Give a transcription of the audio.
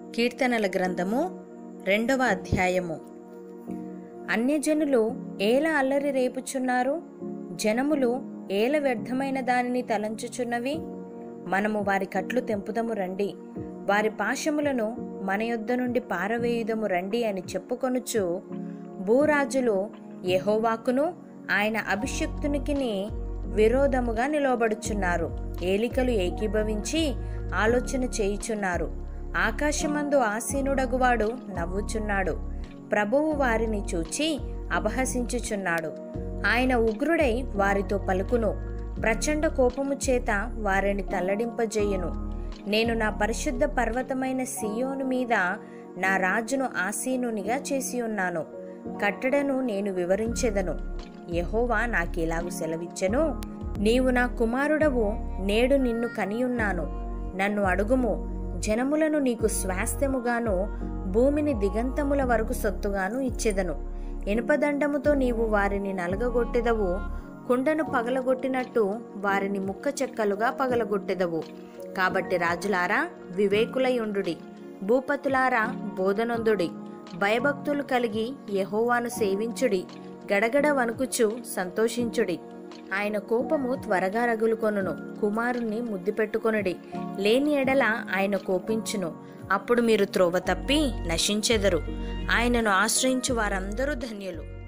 కీర్తనల గ్రంథము రెండవ అధ్యాయము అన్యజనులు ఏల అల్లరి రేపుచున్నారు జనములు ఏల వ్యర్థమైన దానిని తలంచుచున్నవి మనము వారి కట్లు తెంపుదము రండి వారి పాశములను మన యొద్ద నుండి పారవేయుదము రండి అని చెప్పుకొనుచు భూరాజులు యెహోవాకును ఆయన అభిషక్తునికిని విరోధముగా నిలవబడుచున్నారు ఏలికలు ఏకీభవించి ఆలోచన చేయుచున్నారు ఆకాశమందు ఆసీనుడగువాడు నవ్వుచున్నాడు ప్రభువు వారిని చూచి అపహసించుచున్నాడు ఆయన ఉగ్రుడై వారితో పలుకును ప్రచండ కోపము చేత వారిని తల్లడింపజేయును నేను నా పరిశుద్ధ పర్వతమైన సియోను మీద నా రాజును ఆసీనునిగా చేసి ఉన్నాను కట్టడను నేను వివరించెదను యెహోవా నాకిలాగు సెలవిచ్చెను నీవు నా కుమారుడవు నేడు నిన్ను కనియున్నాను నన్ను అడుగుము జనములను నీకు స్వాస్థ్యముగాను భూమిని దిగంతముల వరకు సొత్తుగాను ఇచ్చెదను ఇనుపదండముతో నీవు వారిని నలగగొట్టెదవు కుండను పగలగొట్టినట్టు వారిని ముక్క చెక్కలుగా పగలగొట్టెదవు కాబట్టి రాజులారా వివేకులయుండుడి భూపతులారా బోధనొందుడి భయభక్తులు కలిగి యెహోవాను సేవించుడి గడగడ వణుకుచు సంతోషించుడి ఆయన కోపము త్వరగా రగులుకొనును కుమారుణ్ణి ముద్దు పెట్టుకొనుడి లేని ఎడల ఆయన కోపించును అప్పుడు మీరు త్రోవ తప్పి నశించెదరు ఆయనను ఆశ్రయించు వారందరూ ధన్యులు